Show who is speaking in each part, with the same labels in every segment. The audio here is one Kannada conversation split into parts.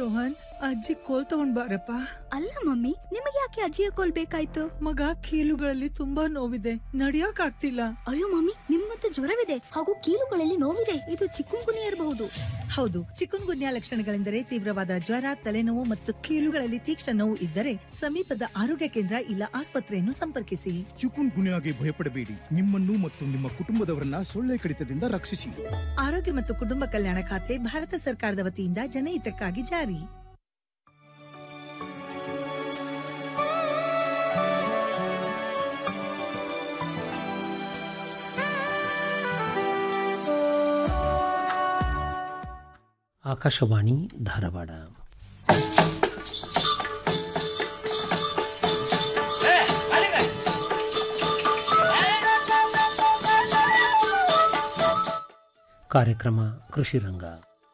Speaker 1: ರೋಹನ್ ಅಜ್ಜಿ ಕೋಲ್ ತಗೊಂಡ್ ಬಾರಪ್ಪ
Speaker 2: ಅಲ್ಲ ಮಮ್ಮಿ ನಿಮಗೆ ಯಾಕೆ ಅಜ್ಜಿಯ ಕೋಲ್ ಬೇಕಾಯ್ತು
Speaker 1: ಮಗ ಕೀಲುಗಳಲ್ಲಿ ತುಂಬಾ ನೋವಿದೆ ನಡಿಯಕ್ ಆಗ್ತಿಲ್ಲ
Speaker 2: ಅಯ್ಯೋ ಮಮ್ಮಿ ನಿಮ್ಗಂತೂ ಜ್ವರವಿದೆ ಹಾಗೂ ಕೀಲುಗಳಲ್ಲಿ ನೋವಿದೆ ಇದು ಚಿಕ್ಕುಂಗುನಿ ಇರಬಹುದು
Speaker 3: ಹೌದು ಚಿಕುನ್ ಗುನ್ಯಾ ಲಕ್ಷಣಗಳೆಂದರೆ ತೀವ್ರವಾದ ಜ್ವರ ತಲೆನೋವು ಮತ್ತು ಕೀಲುಗಳಲ್ಲಿ ತೀಕ್ಷ್ಣ ನೋವು ಇದ್ದರೆ ಸಮೀಪದ ಆರೋಗ್ಯ ಕೇಂದ್ರ ಇಲ್ಲ ಆಸ್ಪತ್ರೆಯನ್ನು ಸಂಪರ್ಕಿಸಿ
Speaker 4: ಚಿಕುನ್ ಗುನ್ಯಾಗೆ ಭಯಪಡಬೇಡಿ ನಿಮ್ಮನ್ನು ಮತ್ತು ನಿಮ್ಮ ಕುಟುಂಬದವರನ್ನ ಸೊಳ್ಳೆ ಕಡಿತದಿಂದ ರಕ್ಷಿಸಿ
Speaker 3: ಆರೋಗ್ಯ ಮತ್ತು ಕುಟುಂಬ ಕಲ್ಯಾಣ ಖಾತೆ ಭಾರತ ಸರ್ಕಾರದ ವತಿಯಿಂದ ಜನಹಿತಕ್ಕಾಗಿ ಜಾರಿ
Speaker 5: ಆಕಾಶವಾಣಿ ಧಾರವಾಡ ಕಾರ್ಯಕ್ರಮ ಕೃಷಿ ರಂಗ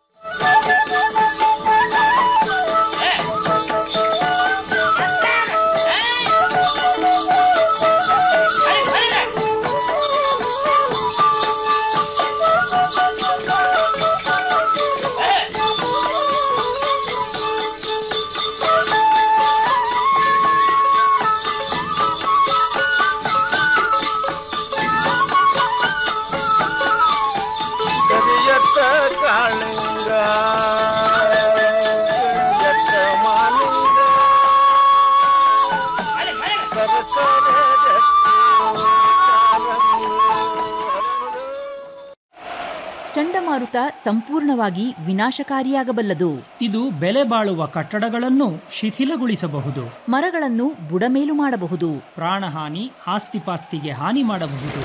Speaker 6: ಕರಿಯತ್ತ ಕಾಳಿಂಗ ಕರಿಯತ್ತ ಮಾಲಿಂಗ ಸರಸರ ಜಟ್ಟಿ ಕಾರಂಗಿ ಹರಳು.
Speaker 7: ಚಂಡಮಾರುತ ಸಂಪೂರ್ಣವಾಗಿ ವಿನಾಶಕಾರಿಯಾಗಬಲ್ಲದು
Speaker 8: ಇದು ಬೆಲೆ ಬಾಳುವ ಕಟ್ಟಡಗಳನ್ನು ಶಿಥಿಲಗೊಳಿಸಬಹುದು
Speaker 7: ಮರಗಳನ್ನು ಬುಡಮೇಲು ಮಾಡಬಹುದು
Speaker 8: ಪ್ರಾಣಹಾನಿ ಆಸ್ತಿಪಾಸ್ತಿಗೆ ಹಾನಿ ಮಾಡಬಹುದು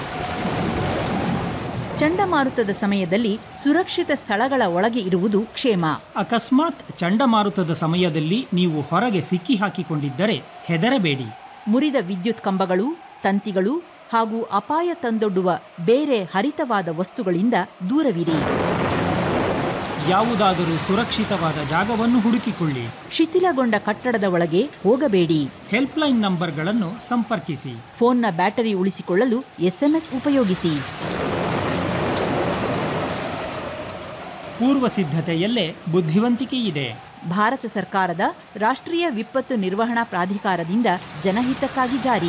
Speaker 7: ಚಂಡಮಾರುತದ ಸಮಯದಲ್ಲಿ ಸುರಕ್ಷಿತ ಸ್ಥಳಗಳ ಒಳಗೆ ಇರುವುದು ಕ್ಷೇಮ
Speaker 8: ಅಕಸ್ಮಾತ್ ಚಂಡಮಾರುತದ ಸಮಯದಲ್ಲಿ ನೀವು ಹೊರಗೆ ಸಿಕ್ಕಿ ಹಾಕಿಕೊಂಡಿದ್ದರೆ ಹೆದರಬೇಡಿ
Speaker 7: ಮುರಿದ ವಿದ್ಯುತ್ ಕಂಬಗಳು ತಂತಿಗಳು ಹಾಗೂ ಅಪಾಯ ತಂದೊಡ್ಡುವ ಬೇರೆ ಹರಿತವಾದ ವಸ್ತುಗಳಿಂದ ದೂರವಿರಿ
Speaker 8: ಯಾವುದಾದರೂ ಸುರಕ್ಷಿತವಾದ ಜಾಗವನ್ನು ಹುಡುಕಿಕೊಳ್ಳಿ
Speaker 7: ಶಿಥಿಲಗೊಂಡ ಕಟ್ಟಡದ ಒಳಗೆ ಹೋಗಬೇಡಿ
Speaker 8: ಹೆಲ್ಪ್ಲೈನ್ ನಂಬರ್ಗಳನ್ನು ಸಂಪರ್ಕಿಸಿ
Speaker 7: ಫೋನ್ನ ಬ್ಯಾಟರಿ ಉಳಿಸಿಕೊಳ್ಳಲು ಎಸ್ಎಂಎಸ್ ಉಪಯೋಗಿಸಿ
Speaker 8: ಪೂರ್ವ ಸಿದ್ಧತೆಯಲ್ಲೇ ಬುದ್ಧಿವಂತಿಕೆ ಇದೆ
Speaker 7: ಭಾರತ ಸರ್ಕಾರದ ರಾಷ್ಟ್ರೀಯ ವಿಪತ್ತು ನಿರ್ವಹಣಾ ಪ್ರಾಧಿಕಾರದಿಂದ ಜನಹಿತಕ್ಕಾಗಿ ಜಾರಿ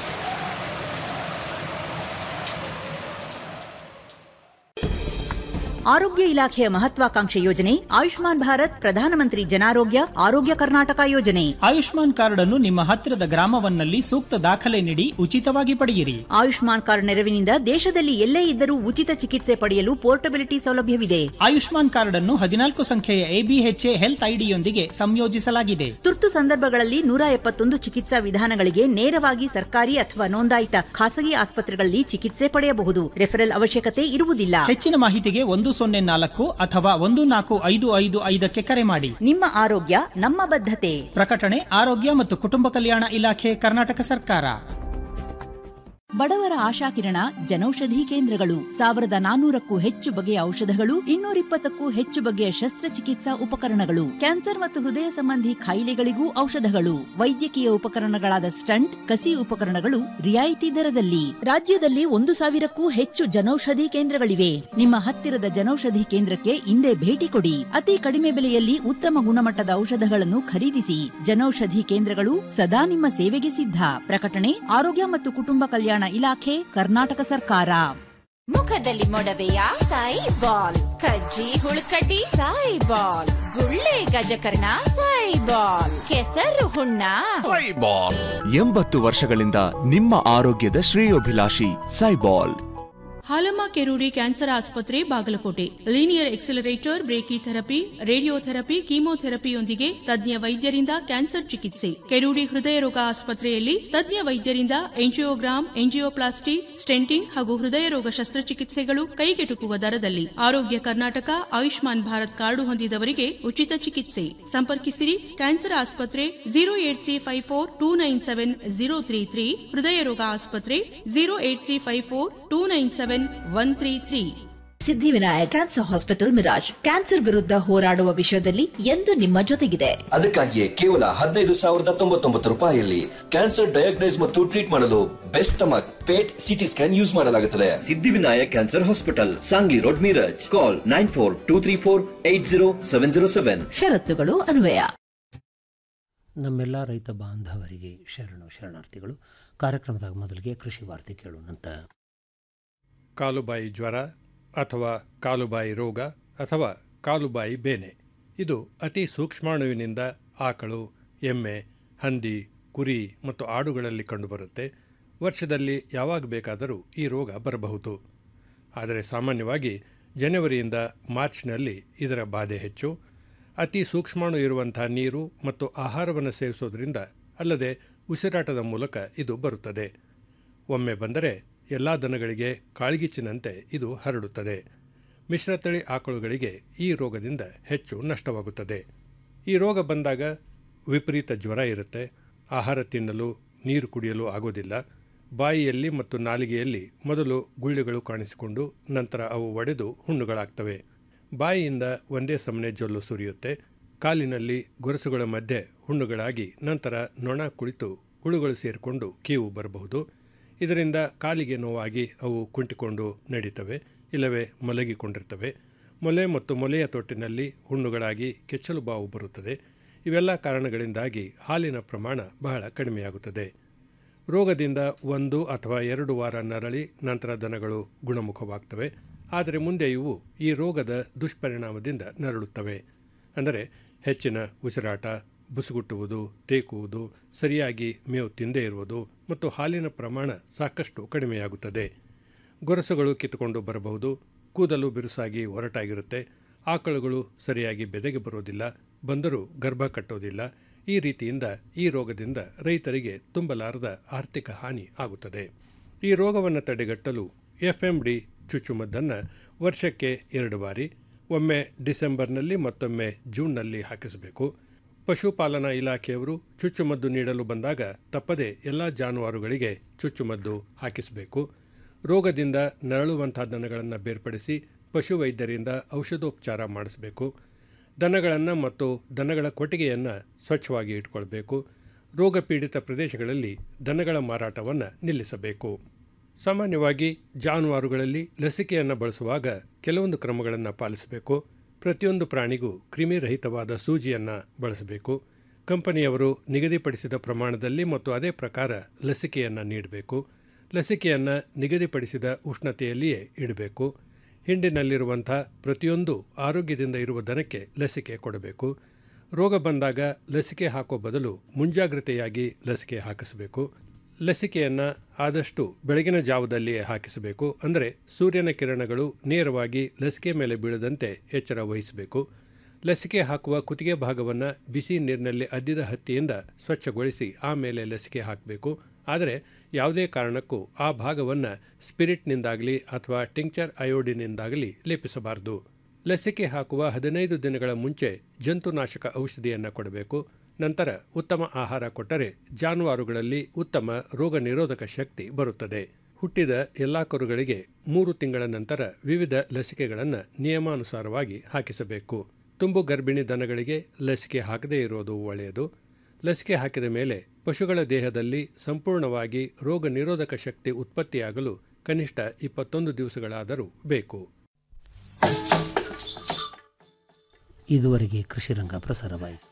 Speaker 7: ಆರೋಗ್ಯ ಇಲಾಖೆಯ ಮಹತ್ವಾಕಾಂಕ್ಷೆ ಯೋಜನೆ ಆಯುಷ್ಮಾನ್ ಭಾರತ್ ಪ್ರಧಾನಮಂತ್ರಿ ಜನಾರೋಗ್ಯ ಆರೋಗ್ಯ ಕರ್ನಾಟಕ ಯೋಜನೆ
Speaker 8: ಆಯುಷ್ಮಾನ್ ಕಾರ್ಡ್ ಅನ್ನು ನಿಮ್ಮ ಹತ್ತಿರದ ಗ್ರಾಮವನ್ನಲ್ಲಿ ಸೂಕ್ತ ದಾಖಲೆ ನೀಡಿ ಉಚಿತವಾಗಿ ಪಡೆಯಿರಿ
Speaker 7: ಆಯುಷ್ಮಾನ್ ಕಾರ್ಡ್ ನೆರವಿನಿಂದ ದೇಶದಲ್ಲಿ ಎಲ್ಲೇ ಇದ್ದರೂ ಉಚಿತ ಚಿಕಿತ್ಸೆ ಪಡೆಯಲು ಪೋರ್ಟಬಿಲಿಟಿ ಸೌಲಭ್ಯವಿದೆ
Speaker 8: ಆಯುಷ್ಮಾನ್ ಕಾರ್ಡ್ ಅನ್ನು ಹದಿನಾಲ್ಕು ಸಂಖ್ಯೆಯ ಎಬಿಎಚ್ಎ ಹೆಲ್ತ್ ಐಡಿಯೊಂದಿಗೆ ಸಂಯೋಜಿಸಲಾಗಿದೆ
Speaker 7: ತುರ್ತು ಸಂದರ್ಭಗಳಲ್ಲಿ ನೂರ ಎಪ್ಪತ್ತೊಂದು ಚಿಕಿತ್ಸಾ ವಿಧಾನಗಳಿಗೆ ನೇರವಾಗಿ ಸರ್ಕಾರಿ ಅಥವಾ ನೋಂದಾಯಿತ ಖಾಸಗಿ ಆಸ್ಪತ್ರೆಗಳಲ್ಲಿ ಚಿಕಿತ್ಸೆ ಪಡೆಯಬಹುದು ರೆಫರಲ್ ಅವಶ್ಯಕತೆ ಇರುವುದಿಲ್ಲ
Speaker 8: ಹೆಚ್ಚಿನ ಮಾಹಿತಿಗೆ ಒಂದು ಸೊನ್ನೆ ನಾಲ್ಕು ಅಥವಾ ಒಂದು ನಾಲ್ಕು ಐದು ಐದು ಐದಕ್ಕೆ ಕರೆ ಮಾಡಿ
Speaker 7: ನಿಮ್ಮ ಆರೋಗ್ಯ ನಮ್ಮ ಬದ್ಧತೆ
Speaker 8: ಪ್ರಕಟಣೆ ಆರೋಗ್ಯ ಮತ್ತು ಕುಟುಂಬ ಕಲ್ಯಾಣ ಇಲಾಖೆ ಕರ್ನಾಟಕ ಸರ್ಕಾರ
Speaker 7: ಬಡವರ ಆಶಾಕಿರಣ ಜನೌಷಧಿ ಕೇಂದ್ರಗಳು ಸಾವಿರದ ನಾನೂರಕ್ಕೂ ಹೆಚ್ಚು ಬಗೆಯ ಔಷಧಗಳು ಇನ್ನೂರಿಪ್ಪತ್ತಕ್ಕೂ ಹೆಚ್ಚು ಬಗೆಯ ಶಸ್ತ್ರಚಿಕಿತ್ಸಾ ಉಪಕರಣಗಳು ಕ್ಯಾನ್ಸರ್ ಮತ್ತು ಹೃದಯ ಸಂಬಂಧಿ ಕಾಯಿಲೆಗಳಿಗೂ ಔಷಧಗಳು ವೈದ್ಯಕೀಯ ಉಪಕರಣಗಳಾದ ಸ್ಟಂಟ್ ಕಸಿ ಉಪಕರಣಗಳು ರಿಯಾಯಿತಿ ದರದಲ್ಲಿ ರಾಜ್ಯದಲ್ಲಿ ಒಂದು ಸಾವಿರಕ್ಕೂ ಹೆಚ್ಚು ಜನೌಷಧಿ ಕೇಂದ್ರಗಳಿವೆ ನಿಮ್ಮ ಹತ್ತಿರದ ಜನೌಷಧಿ ಕೇಂದ್ರಕ್ಕೆ ಇಂದೇ ಭೇಟಿ ಕೊಡಿ ಅತಿ ಕಡಿಮೆ ಬೆಲೆಯಲ್ಲಿ ಉತ್ತಮ ಗುಣಮಟ್ಟದ ಔಷಧಗಳನ್ನು ಖರೀದಿಸಿ ಜನೌಷಧಿ ಕೇಂದ್ರಗಳು ಸದಾ ನಿಮ್ಮ ಸೇವೆಗೆ ಸಿದ್ಧ ಪ್ರಕಟಣೆ ಆರೋಗ್ಯ ಮತ್ತು ಕುಟುಂಬ ಕಲ್ಯಾಣ ಇಲಾಖೆ ಕರ್ನಾಟಕ ಸರ್ಕಾರ
Speaker 9: ಮುಖದಲ್ಲಿ ಮೊಡವೆಯ ಸಾಯಿ ಬಾಲ್ ಕಜ್ಜಿ ಹುಳುಕಡ್ಡಿ ಸಾಯಿ ಬಾಲ್ ಗುಳ್ಳೆ ಗಜಕರ್ಣ ಸಾಯಿ ಬಾಲ್ ಕೆಸರು ಹುಣ್ಣ
Speaker 10: ಸೈಬಾಲ್ ಎಂಬತ್ತು ವರ್ಷಗಳಿಂದ ನಿಮ್ಮ ಆರೋಗ್ಯದ ಶ್ರೇಯೋಭಿಲಾಷಿ ಸೈಬಾಲ್
Speaker 11: ಹಾಲಮ್ಮ ಕೆರೂಡಿ ಕ್ಯಾನ್ಸರ್ ಆಸ್ಪತ್ರೆ Bagalkot linear accelerator brachytherapy radiotherapy ಕೀಮೋಥೆರಪಿಯೊಂದಿಗೆ ತಜ್ಞ ವೈದ್ಯರಿಂದ ಕ್ಯಾನ್ಸರ್ ಚಿಕಿತ್ಸೆ ಕೆರೂಡಿ ಹೃದಯ ರೋಗ ಆಸ್ಪತ್ರೆಯಲ್ಲಿ ತಜ್ಞ ವೈದ್ಯರಿಂದ ಎಂಜಿಯೋಗ್ರಾಮ್ ಎಂಜಿಯೋಪ್ಲಾಸ್ಟಿ ಸ್ಟೆಂಟಿಂಗ್ ಹಾಗೂ ಹೃದಯ ರೋಗ ಶಸ್ತ್ರಚಿಕಿತ್ಸೆಗಳು ಕೈಗೆಟುಕುವ ದರದಲ್ಲಿ ಆರೋಗ್ಯ ಕರ್ನಾಟಕ ಆಯುಷ್ಮಾನ್ ಭಾರತ್ ಕಾರ್ಡು ಹೊಂದಿದವರಿಗೆ ಉಚಿತ ಚಿಕಿತ್ಸೆ ಸಂಪರ್ಕಿಸಿರಿ ಕ್ಯಾನ್ಸರ್ ಆಸ್ಪತ್ರೆ zero eight three five four two nine seven zero three three ಹೃದಯ ರೋಗ ಆಸ್ಪತ್ರೆ zero eight three five four two nine seven one three three
Speaker 12: Siddhivinayak cancer hospital Miraj cancer ವಿರುದ್ಧ ಹೋರಾಡುವ ವಿಷಯದಲ್ಲಿ ಎಂದು ನಿಮ್ಮ ಜೊತೆಗಿದೆ
Speaker 13: ಅದಕ್ಕಾಗಿಯೇ ಕೇವಲ ಹದಿನೈದು ಸಾವಿರದ ತೊಂಬತ್ತೊಂಬತ್ತು ರೂಪಾಯಿಯಲ್ಲಿ ಕ್ಯಾನ್ಸರ್ ಡಯಾಗ್ನೈಸ್ ಮತ್ತು ಟ್ರೀಟ್ ಮಾಡಲು best stomach PET CT scan use ಮಾಡಲಾಗುತ್ತದೆ Siddhivinayak cancer hospital Sangli road Miraj call nine four two three four eight zero seven zero seven
Speaker 12: ಷರತ್ತುಗಳು ಅನ್ವಯ
Speaker 5: ನಮ್ಮೆಲ್ಲ ರೈತ ಬಾಂಧವರಿಗೆ ಶರಣು ಶರಣಾರ್ಥಿಗಳು ಕಾರ್ಯಕ್ರಮದಾಗ ಮೊದಲಿಗೆ ಕೃಷಿ ವಾರ್ತೆ ಕೇಳೋಣಂತ
Speaker 14: ಕಾಲುಬಾಯಿ ಜ್ವರ ಅಥವಾ ಕಾಲುಬಾಯಿ ರೋಗ ಅಥವಾ ಕಾಲುಬಾಯಿ ಬೇನೆ ಇದು ಅತಿ ಸೂಕ್ಷ್ಮಾಣುವಿನಿಂದ ಆಕಳು ಎಮ್ಮೆ ಹಂದಿ ಕುರಿ ಮತ್ತು ಆಡುಗಳಲ್ಲಿ ಕಂಡುಬರುತ್ತೆ ವರ್ಷದಲ್ಲಿ ಯಾವಾಗ ಬೇಕಾದರೂ ಈ ರೋಗ ಬರಬಹುದು ಆದರೆ ಸಾಮಾನ್ಯವಾಗಿ ಜನವರಿಯಿಂದ ಮಾರ್ಚ್ನಲ್ಲಿ ಇದರ ಬಾಧೆ ಹೆಚ್ಚು ಅತಿ ಸೂಕ್ಷ್ಮಾಣು ಇರುವಂಥ ನೀರು ಮತ್ತು ಆಹಾರವನ್ನು ಸೇವಿಸೋದ್ರಿಂದ ಅಲ್ಲದೆ ಉಸಿರಾಟದ ಮೂಲಕ ಇದು ಬರುತ್ತದೆ ಒಮ್ಮೆ ಬಂದರೆ ಎಲ್ಲ ದನಗಳಿಗೆ ಕಾಳ್ಗಿಚ್ಚಿನಂತೆ ಇದು ಹರಡುತ್ತದೆ ಮಿಶ್ರತಳಿ ಆಕಳುಗಳಿಗೆ ಈ ರೋಗದಿಂದ ಹೆಚ್ಚು ನಷ್ಟವಾಗುತ್ತದೆ ಈ ರೋಗ ಬಂದಾಗ ವಿಪರೀತ ಜ್ವರ ಇರುತ್ತೆ ಆಹಾರ ತಿನ್ನಲು ನೀರು ಕುಡಿಯಲು ಆಗೋದಿಲ್ಲ ಬಾಯಿಯಲ್ಲಿ ಮತ್ತು ನಾಲಿಗೆಯಲ್ಲಿ ಮೊದಲು ಗುಳ್ಳೆಗಳು ಕಾಣಿಸಿಕೊಂಡು ನಂತರ ಅವು ಒಡೆದು ಹುಣ್ಣುಗಳಾಗ್ತವೆ ಬಾಯಿಯಿಂದ ಒಂದೇ ಸಮನೆ ಜೊಲ್ಲು ಸುರಿಯುತ್ತೆ ಕಾಲಿನಲ್ಲಿ ಗೊರಸುಗಳ ಮಧ್ಯೆ ಹುಣ್ಣುಗಳಾಗಿ ನಂತರ ನೊಣ ಕುಳಿತು ಹುಳುಗಳು ಸೇರಿಕೊಂಡು ಕೀವು ಬರಬಹುದು ಇದರಿಂದ ಕಾಲಿಗೆ ನೋವಾಗಿ ಅವು ಕುಂಟಿಕೊಂಡು ನಡೀತವೆ ಇಲ್ಲವೇ ಮಲಗಿಕೊಂಡಿರ್ತವೆ ಮೊಲೆ ಮತ್ತು ಮೊಲೆಯ ತೊಟ್ಟಿನಲ್ಲಿ ಹುಣ್ಣುಗಳಾಗಿ ಕೆಚ್ಚಲು ಬಾವು ಬರುತ್ತದೆ ಇವೆಲ್ಲ ಕಾರಣಗಳಿಂದಾಗಿ ಹಾಲಿನ ಪ್ರಮಾಣ ಬಹಳ ಕಡಿಮೆಯಾಗುತ್ತದೆ ರೋಗದಿಂದ ಒಂದು ಅಥವಾ ಎರಡು ವಾರ ನರಳಿ ನಂತರ ದನಗಳು ಗುಣಮುಖವಾಗ್ತವೆ ಆದರೆ ಮುಂದೆ ಇವು ಈ ರೋಗದ ದುಷ್ಪರಿಣಾಮದಿಂದ ನರಳುತ್ತವೆ ಅಂದರೆ ಹೆಚ್ಚಿನ ಉಸಿರಾಟ ಬುಸುಗುಟ್ಟುವುದು ತೇಕುವುದು ಸರಿಯಾಗಿ ಮೇವು ತಿಂದೇ ಇರುವುದು ಮತ್ತು ಹಾಲಿನ ಪ್ರಮಾಣ ಸಾಕಷ್ಟು ಕಡಿಮೆಯಾಗುತ್ತದೆ ಗೊರಸುಗಳು ಕಿತ್ತುಕೊಂಡು ಬರಬಹುದು ಕೂದಲು ಬಿರುಸಾಗಿ ಒರಟಾಗಿರುತ್ತೆ ಆಕಳುಗಳು ಸರಿಯಾಗಿ ಬೆದೆಗೆ ಬರೋದಿಲ್ಲ ಬಂದರೂ ಗರ್ಭ ಕಟ್ಟೋದಿಲ್ಲ ಈ ರೀತಿಯಿಂದ ಈ ರೋಗದಿಂದ ರೈತರಿಗೆ ತುಂಬಲಾರದ ಆರ್ಥಿಕ ಹಾನಿ ಆಗುತ್ತದೆ ಈ ರೋಗವನ್ನು ತಡೆಗಟ್ಟಲು ಎಫ್ ಎಂ ಡಿ ಚುಚ್ಚುಮದ್ದನ್ನು ವರ್ಷಕ್ಕೆ ಎರಡು ಬಾರಿ ಒಮ್ಮೆ ಡಿಸೆಂಬರ್ನಲ್ಲಿ ಮತ್ತೊಮ್ಮೆ ಜೂನ್ನಲ್ಲಿ ಹಾಕಿಸಬೇಕು ಪಶುಪಾಲನಾ ಇಲಾಖೆಯವರು ಚುಚ್ಚುಮದ್ದು ನೀಡಲು ಬಂದಾಗ ತಪ್ಪದೆ ಎಲ್ಲ ಜಾನುವಾರುಗಳಿಗೆ ಚುಚ್ಚುಮದ್ದು ಹಾಕಿಸಬೇಕು ರೋಗದಿಂದ ನರಳುವಂಥ ದನಗಳನ್ನು ಬೇರ್ಪಡಿಸಿ ಪಶುವೈದ್ಯರಿಂದ ಔಷಧೋಪಚಾರ ಮಾಡಿಸಬೇಕು ದನಗಳನ್ನು ಮತ್ತು ದನಗಳ ಕೊಟ್ಟಿಗೆಯನ್ನು ಸ್ವಚ್ಛವಾಗಿ ಇಟ್ಕೊಳ್ಬೇಕು ರೋಗ ಪೀಡಿತ ಪ್ರದೇಶಗಳಲ್ಲಿ ದನಗಳ ಮಾರಾಟವನ್ನು ನಿಲ್ಲಿಸಬೇಕು ಸಾಮಾನ್ಯವಾಗಿ ಜಾನುವಾರುಗಳಲ್ಲಿ ಲಸಿಕೆಯನ್ನು ಬಳಸುವಾಗ ಕೆಲವೊಂದು ಕ್ರಮಗಳನ್ನು ಪಾಲಿಸಬೇಕು ಪ್ರತಿಯೊಂದು ಪ್ರಾಣಿಗೂ ಕ್ರಿಮಿರಹಿತವಾದ ಸೂಜಿಯನ್ನು ಬಳಸಬೇಕು ಕಂಪನಿಯವರು ನಿಗದಿಪಡಿಸಿದ ಪ್ರಮಾಣದಲ್ಲಿ ಮತ್ತು ಅದೇ ಪ್ರಕಾರ ಲಸಿಕೆಯನ್ನು ನೀಡಬೇಕು ಲಸಿಕೆಯನ್ನು ನಿಗದಿಪಡಿಸಿದ ಉಷ್ಣತೆಯಲ್ಲಿಯೇ ಇಡಬೇಕು ಹಿಂಡಿನಲ್ಲಿರುವಂಥ ಪ್ರತಿಯೊಂದು ಆರೋಗ್ಯದಿಂದ ಇರುವ ದನಕ್ಕೆ ಲಸಿಕೆ ಕೊಡಬೇಕು ರೋಗ ಬಂದಾಗ ಲಸಿಕೆ ಹಾಕೋ ಬದಲು ಮುಂಜಾಗ್ರತೆಯಾಗಿ ಲಸಿಕೆ ಹಾಕಿಸಬೇಕು ಲಸಿಕೆಯನ್ನು ಆದಷ್ಟು ಬೆಳಗಿನ ಜಾವದಲ್ಲಿಯೇ ಹಾಕಿಸಬೇಕು ಅಂದರೆ ಸೂರ್ಯನ ಕಿರಣಗಳು ನೇರವಾಗಿ ಲಸಿಕೆ ಮೇಲೆ ಬೀಳದಂತೆ ಎಚ್ಚರ ವಹಿಸಬೇಕು ಲಸಿಕೆ ಹಾಕುವ ಕುತ್ತಿಗೆ ಭಾಗವನ್ನು ಬಿಸಿ ನೀರಿನಲ್ಲಿ ಅದ್ದಿದ ಹತ್ತಿಯಿಂದ ಸ್ವಚ್ಛಗೊಳಿಸಿ ಆಮೇಲೆ ಲಸಿಕೆ ಹಾಕಬೇಕು ಆದರೆ ಯಾವುದೇ ಕಾರಣಕ್ಕೂ ಆ ಭಾಗವನ್ನು ಸ್ಪಿರಿಟ್ನಿಂದಾಗಲಿ ಅಥವಾ ಟಿಂಕ್ಚರ್ ಅಯೋಡಿನಿಂದಾಗಲಿ ಲೇಪಿಸಬಾರದು ಲಸಿಕೆ ಹಾಕುವ ಹದಿನೈದು ದಿನಗಳ ಮುಂಚೆ ಜಂತುನಾಶಕ ಔಷಧಿಯನ್ನು ಕೊಡಬೇಕು ನಂತರ ಉತ್ತಮ ಆಹಾರ ಕೊಟ್ಟರೆ ಜಾನುವಾರುಗಳಲ್ಲಿ ಉತ್ತಮ ರೋಗ ನಿರೋಧಕ ಶಕ್ತಿ ಬರುತ್ತದೆ ಹುಟ್ಟಿದ ಎಲ್ಲ ಕರುಗಳಿಗೆ ಮೂರು ತಿಂಗಳ ನಂತರ ವಿವಿಧ ಲಸಿಕೆಗಳನ್ನು ನಿಯಮಾನುಸಾರವಾಗಿ ಹಾಕಿಸಬೇಕು ತುಂಬು ಗರ್ಭಿಣಿ ದನಗಳಿಗೆ ಲಸಿಕೆ ಹಾಕದೇ ಇರೋದು ಒಳ್ಳೆಯದು ಲಸಿಕೆ ಹಾಕಿದ ಮೇಲೆ ಪಶುಗಳ ದೇಹದಲ್ಲಿ ಸಂಪೂರ್ಣವಾಗಿ ರೋಗ ನಿರೋಧಕ ಶಕ್ತಿ ಉತ್ಪತ್ತಿಯಾಗಲು ಕನಿಷ್ಠ ಇಪ್ಪತ್ತೊಂದು ದಿವಸಗಳಾದರೂ ಬೇಕು
Speaker 5: ಇದುವರೆಗೆ ಕೃಷಿ ರಂಗ ಪ್ರಸಾರವಾಯಿತು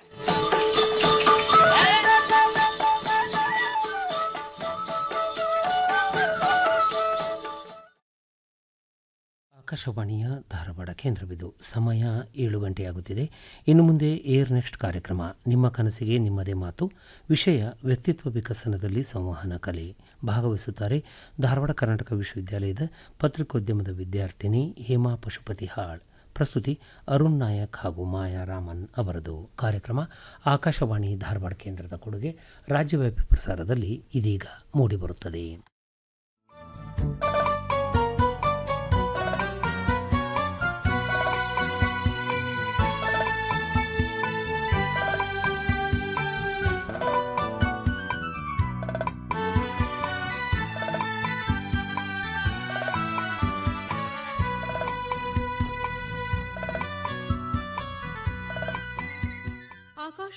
Speaker 5: ಆಕಾಶವಾಣಿಯ ಧಾರವಾಡ ಕೇಂದ್ರವಿದು ಸಮಯ ಏಳು ಗಂಟೆಯಾಗುತ್ತಿದೆ ಇನ್ನು ಮುಂದೆ ಏರ್ ನೆಕ್ಸ್ಟ್ ಕಾರ್ಯಕ್ರಮ ನಿಮ್ಮ ಕನಸಿಗೆ ನಿಮ್ಮದೇ ಮಾತು ವಿಷಯ ವ್ಯಕ್ತಿತ್ವ ವಿಕಸನದಲ್ಲಿ ಸಂವಹನ ಕಲೆ ಭಾಗವಹಿಸುತ್ತಾರೆ ಧಾರವಾಡ ಕರ್ನಾಟಕ ವಿಶ್ವವಿದ್ಯಾಲಯದ ಪತ್ರಿಕೋದ್ಯಮದ ವಿದ್ಯಾರ್ಥಿನಿ ಹೇಮಾ ಪಶುಪತಿ ಹಾಳ್ ಪ್ರಸ್ತುತಿ ಅರುಣ್ ನಾಯಕ್ ಹಾಗೂ ಮಾಯಾ ರಾಮನ್ ಅವರದು ಕಾರ್ಯಕ್ರಮ ಆಕಾಶವಾಣಿ ಧಾರವಾಡ ಕೇಂದ್ರದ ಕೊಡುಗೆ ರಾಜ್ಯವ್ಯಾಪಿ ಪ್ರಸಾರದಲ್ಲಿ ಇದೀಗ ಮೂಡಿಬರುತ್ತದೆ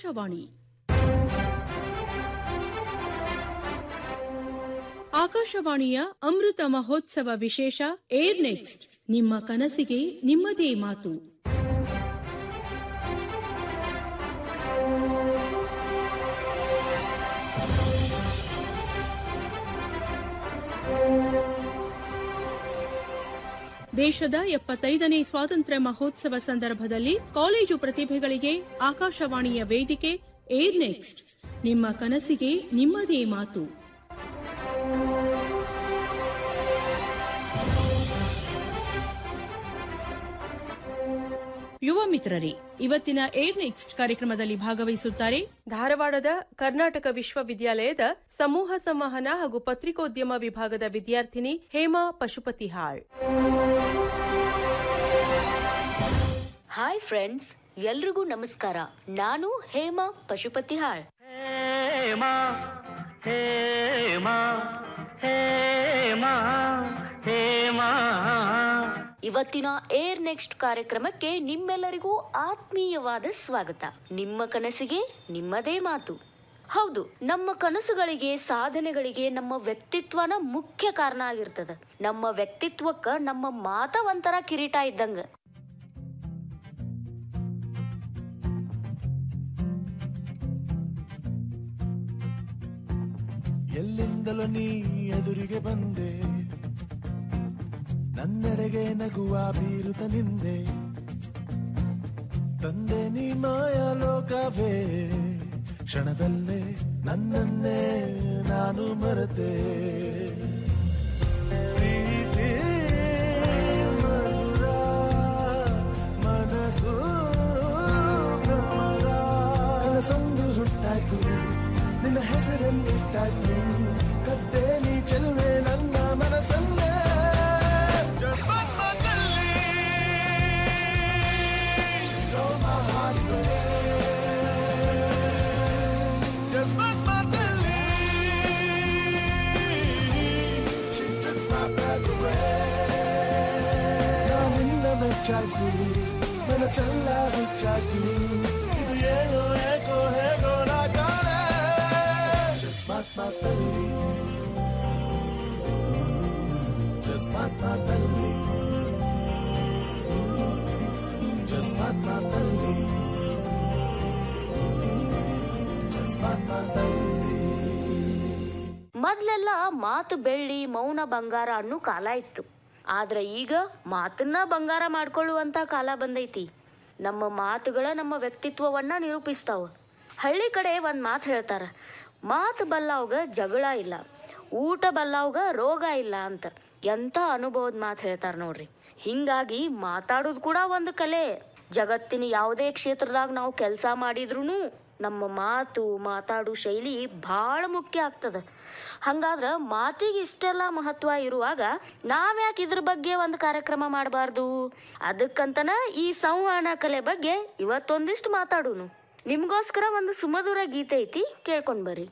Speaker 11: ಆಕಾಶವಾಣಿ ಆಕಾಶವಾಣಿಯ ಅಮೃತ ಮಹೋತ್ಸವ ವಿಶೇಷ ಏರ್ ನೆಕ್ಸ್ಟ್ ನಿಮ್ಮ ಕನಸಿಗೆ ನಿಮ್ಮದೇ ಮಾತು ದೇಶದ ಎಪ್ಪತ್ತೈದನೇ ಸ್ವಾತಂತ್ರ್ಯ ಮಹೋತ್ಸವ ಸಂದರ್ಭದಲ್ಲಿ ಕಾಲೇಜು ಪ್ರತಿಭೆಗಳಿಗೆ ಆಕಾಶವಾಣಿಯ ವೇದಿಕೆ ಏರ್ ನೆಕ್ಸ್ಟ್ ನಿಮ್ಮ ಕನಸಿಗೆ ನಿಮ್ಮದೇ ಮಾತು ಯುವ ಮಿತ್ರರೇ ಇವತ್ತಿನ ಏರ್ ನೆಕ್ಸ್ಟ್ ಕಾರ್ಯಕ್ರಮದಲ್ಲಿ ಭಾಗವಹಿಸುತ್ತಾರೆ ಧಾರವಾಡದ ಕರ್ನಾಟಕ ವಿಶ್ವವಿದ್ಯಾಲಯದ ಸಮೂಹ ಸಂವಹನ ಹಾಗೂ ಪತ್ರಿಕೋದ್ಯಮ ವಿಭಾಗದ ವಿದ್ಯಾರ್ಥಿನಿ ಹೇಮಾ ಪಶುಪತಿಹಾಳ್
Speaker 15: ಹಾಯ್ ಫ್ರೆಂಡ್ಸ್ ಎಲ್ರಿಗೂ ನಮಸ್ಕಾರ ನಾನು ಹೇಮಾ ಪಶುಪತಿಹಾಳ್
Speaker 6: ಹೇಮಾ ಹೇಮಾ ಹೇಮಾ ಹೇಮಾ
Speaker 15: ಇವತ್ತಿನ ಏರ್ ನೆಕ್ಸ್ಟ್ ಕಾರ್ಯಕ್ರಮಕ್ಕೆ ನಿಮ್ಮೆಲ್ಲರಿಗೂ ಆತ್ಮೀಯವಾದ ಸ್ವಾಗತ ನಿಮ್ಮ ಕನಸಿಗೆ ನಿಮ್ಮದೇ ಮಾತು ಹೌದು ನಮ್ಮ ಕನಸುಗಳಿಗೆ ಸಾಧನೆಗಳಿಗೆ ನಮ್ಮ ವ್ಯಕ್ತಿತ್ವನ ಮುಖ್ಯ ಕಾರಣ ಆಗಿರ್ತದ ನಮ್ಮ ವ್ಯಕ್ತಿತ್ವಕ್ಕ ನಮ್ಮ ಮಾತ ಒಂಥರ ಕಿರೀಟ ಇದ್ದಂಗ
Speaker 16: ಎಲ್ಲಿಂದಲೂ ನೀ ಎದುರಿಗೆ ಬಂದೆ ನನ್ನೆಡೆಗೆ ನಗುವ ಬೀರುತ್ತ ನಿಂದೆ ತಂದೆ ನೀ ಮಾಯಾ ಲೋಕವೇ ಕ್ಷಣದಲ್ಲೇ ನನ್ನನ್ನೇ ನಾನು ಮರೆತೆ ಪ್ರೀತಿ ಮಧುರ, ಮನಸ್ಸು ಭ್ರಮರ. ಕನಸೊಂದು ಹುಟ್ಟಾಯ್ತು ನಿನ್ನ ಹೆಸರನ್ನಿಟ್ಟಾಯ್ತು ಕದ್ದೆ ನೀ ಚೆಲುವೆ ನನ್ನ ಮನಸ್ಸನ್ನೇ ಜಸ್ಮನ್ಮದಲ್ಲಿ She stole my heart away. ಜಸ್ಮನ್ಮದಲ್ಲಿ She took my breath away. ನಾನಿನ್ನ ಮೆಚ್ಚಾಯ್ತು ಮನಸ್ಸೆಲ್ಲ ಹುಚ್ಚಾಯ್ತು ಇದು ಏನೋ ಏಕೋ ಹೇಗೋ ನಾ ಕಾಣೆ ಜಸ್ಮಾತ್ಮದಲ್ಲಿ ಜಸ್ಮಾತ್ಮದಲ್ಲಿ ಜಸ್ಮಾತ್ಮದಲ್ಲಿ ಜಸ್ಮಾತ್ಮದಲ್ಲಿ
Speaker 15: ಮೊದ್ಲೆಲ್ಲ ಮಾತು ಬೆಳ್ಳಿ ಮೌನ ಬಂಗಾರ ಅನ್ನೋ ಕಾಲ ಇತ್ತು ಆದ್ರೆ ಈಗ ಮಾತನ್ನ ಬಂಗಾರ ಮಾಡ್ಕೊಳ್ಳುವಂತ ಕಾಲ ಬಂದೈತಿ ನಮ್ಮ ಮಾತುಗಳ ನಮ್ಮ ವ್ಯಕ್ತಿತ್ವವನ್ನ ನಿರೂಪಿಸ್ತಾವ ಹಳ್ಳಿ ಕಡೆ ಒಂದ್ ಮಾತು ಹೇಳ್ತಾರ ಮಾತು ಬಲ್ಲವ್ಗ ಜಗಳ ಇಲ್ಲ ಊಟ ಬಲ್ಲವ್ಗ ರೋಗ ಇಲ್ಲ ಅಂತ ಎಂತ ಅನುಭವದ ಮಾತು ಹೇಳ್ತಾರ ನೋಡ್ರಿ ಹಿಂಗಾಗಿ ಮಾತಾಡೋದು ಕೂಡ ಒಂದು ಕಲೆ ಜಗತ್ತಿನ ಯಾವುದೇ ಕ್ಷೇತ್ರದಾಗ ನಾವು ಕೆಲಸ ಮಾಡಿದ್ರೂ ನಮ್ಮ ಮಾತು ಮಾತಾಡೋ ಶೈಲಿ ಭಾಳ ಮುಖ್ಯ ಆಗ್ತದ ಹಂಗಾದ್ರ ಮಾತಿಗೆ ಇಷ್ಟೆಲ್ಲ ಮಹತ್ವ ಇರುವಾಗ ನಾವ್ಯಾಕೆ ಇದ್ರ ಬಗ್ಗೆ ಒಂದು ಕಾರ್ಯಕ್ರಮ ಮಾಡಬಾರ್ದು ಅದಕ್ಕಂತನ ಈ ಸಂವಹನ ಕಲೆ ಬಗ್ಗೆ ಇವತ್ತೊಂದಿಷ್ಟು ಮಾತಾಡೋನು ನಿಮ್ಗೋಸ್ಕರ ಒಂದು ಸುಮಧುರ ಗೀತೆ ಐತಿ ಕೇಳ್ಕೊಂಡ್ ಬರ್ರಿ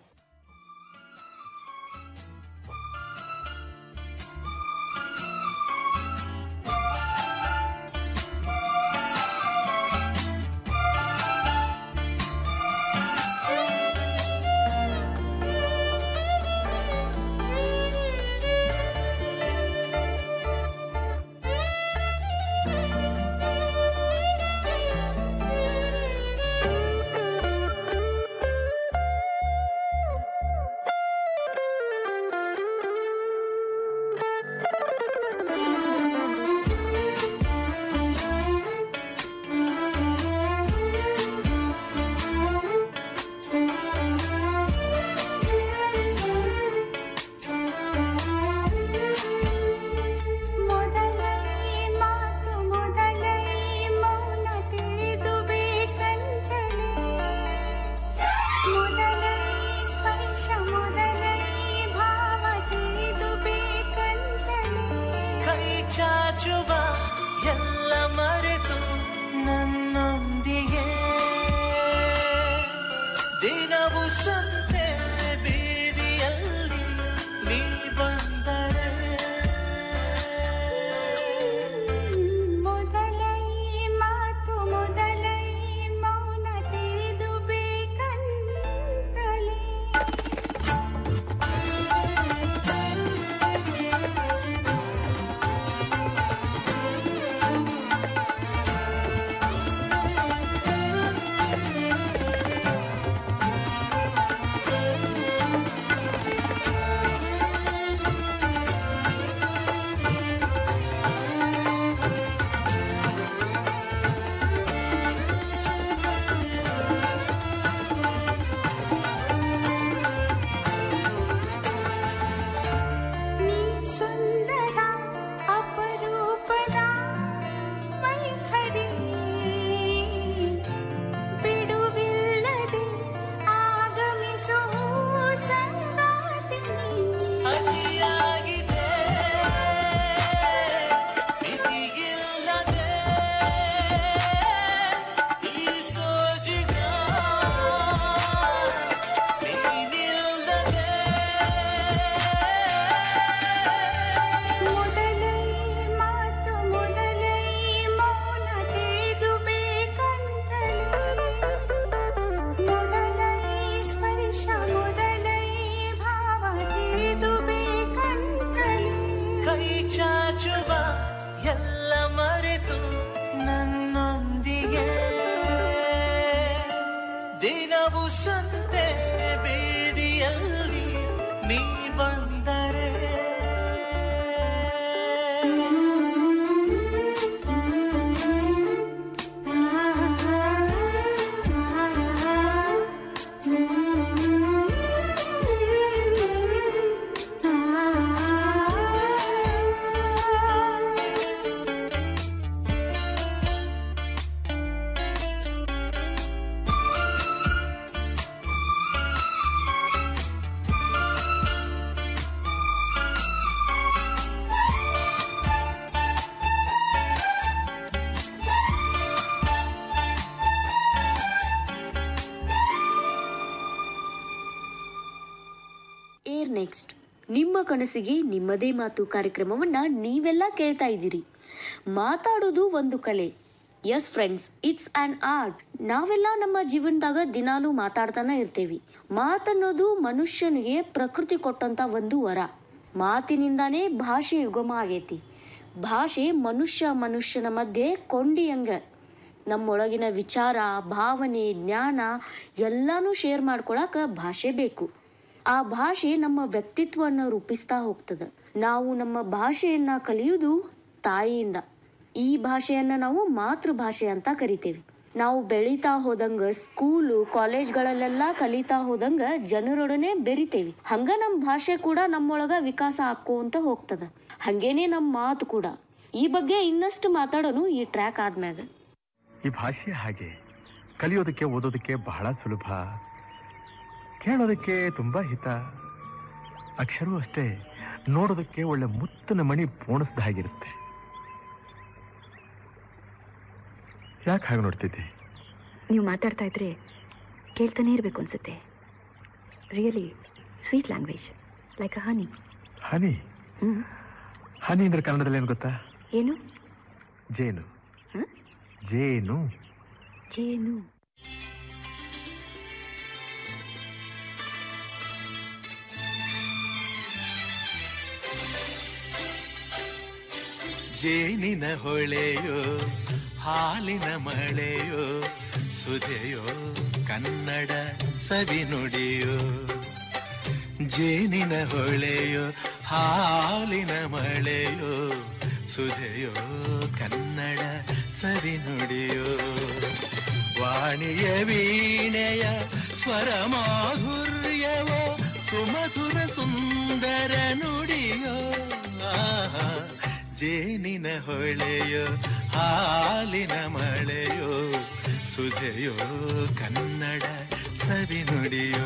Speaker 15: ನೆಕ್ಸ್ಟ್ ನಿಮ್ಮ ಕನಸಿಗೆ ನಿಮ್ಮದೇ ಮಾತು ಕಾರ್ಯಕ್ರಮವನ್ನ ನೀವೆಲ್ಲ ಕೇಳ್ತಾ ಇದ್ದೀರಿ ಮಾತಾಡೋದು ಒಂದು ಕಲೆ yes friends it's an art ನಾವೆಲ್ಲ ನಮ್ಮ ಜೀವನದಾಗ ದಿನಾಲೂ ಮಾತಾಡ್ತಾನೆ ಇರ್ತೇವಿ ಮಾತನ್ನೋದು ಮನುಷ್ಯನಿಗೆ ಪ್ರಕೃತಿ ಕೊಟ್ಟಂತ ಒಂದು ವರ ಮಾತಿನಿಂದಾನೇ ಭಾಷೆ ಯುಗಮ ಆಗೈತಿ ಭಾಷೆ ಮನುಷ್ಯ ಮನುಷ್ಯನ ಮಧ್ಯೆ ಕೊಂಡಿಯಂಗ ನಮ್ಮೊಳಗಿನ ವಿಚಾರ ಭಾವನೆ ಜ್ಞಾನ ಎಲ್ಲಾನು ಶೇರ್ ಮಾಡ್ಕೊಳಕ ಭಾಷೆ ಬೇಕು ಆ ಭಾಷೆ ನಮ್ಮ ವ್ಯಕ್ತಿತ್ವವನ್ನು ರೂಪಿಸ್ತಾ ಹೋಗ್ತದೆ ನಾವು ನಮ್ಮ ಭಾಷೆಯನ್ನ ಕಲಿಯುವುದು ತಾಯಿಯಿಂದ ಈ ಭಾಷೆಯನ್ನ ನಾವು ಮಾತೃಭಾಷೆ ಅಂತ ಕರಿತೇವೆ ನಾವು ಬೆಳೀತಾ ಹೋದಂಗ ಸ್ಕೂಲು ಕಾಲೇಜ್ಗಳಲ್ಲೆಲ್ಲ ಕಲಿತಾ ಹೋದಂಗ ಜನರೊಡನೆ ಬೆರಿತೇವಿ ಹಂಗ ನಮ್ಮ ಭಾಷೆ ಕೂಡ ನಮ್ಮೊಳಗ ವಿಕಾಸ ಆಕ್ಕೋಂತ ಹೋಗ್ತದ ಹಂಗೇನೆ ನಮ್ಮ ಮಾತು ಕೂಡ ಈ ಬಗ್ಗೆ ಇನ್ನಷ್ಟು ಮಾತಾಡೋನು ಈ ಟ್ರ್ಯಾಕ್ ಆದ್ಮ್ಯಾಗ
Speaker 17: ಈ ಭಾಷೆ ಹಾಗೆ ಕಲಿಯೋದಕ್ಕೆ ಓದೋದಕ್ಕೆ ಬಹಳ ಸುಲಭ ಕೇಳೋದಕ್ಕೆ ತುಂಬಾ ಹಿತ ಅಕ್ಷರವೂ ಅಷ್ಟೇ ನೋಡೋದಕ್ಕೆ ಒಳ್ಳೆ ಮುತ್ತಿನ ಮಣಿ ಪೋಣಿಸ್ದ ಹಾಗಿರುತ್ತೆ ಯಾಕೆ ಹಾಗೆ ನೋಡ್ತಿದ್ದೆ
Speaker 18: ನೀವು ಮಾತಾಡ್ತಾ ಇದ್ರೆ ಕೇಳ್ತಾನೆ ಇರಬೇಕು ಅನ್ಸುತ್ತೆ really sweet language like a honey
Speaker 17: honey
Speaker 18: hmm
Speaker 17: honey ಅಂದ್ರೆ ಕನ್ನಡದಲ್ಲಿ ಏನು ಗೊತ್ತಾ
Speaker 18: ಏನು
Speaker 17: ಜೇನು
Speaker 18: ಹ?
Speaker 17: ಜೇನು
Speaker 18: ಜೇನು
Speaker 19: ಜೇನಿನ ಹೊಳೆಯೋ ಹಾಲಿನ ಮಳೆಯೋ ಸುಧೆಯೋ ಕನ್ನಡ ಸವಿನುಡಿಯೋ ಜೇನಿನ ಹೊಳೆಯೋ ಹಾಲಿನ ಮಳೆಯೋ ಸುಧೆಯೋ ಕನ್ನಡ ಸವಿನುಡಿಯೋ ವಾಣಿಯ ವೀಣೆಯ ಸ್ವರ ಮಾಧುರ್ಯವೋ ಸುಮಧುರ ಸುಂದರ ನುಡಿಯೋ ಆಹಾ ಜೇನಿನ ಹೊಳೆಯೋ ಹಾಲಿನ ಮಳೆಯೋ ಸುಧೆಯೋ ಕನ್ನಡ ಸವಿನುಡಿಯೋ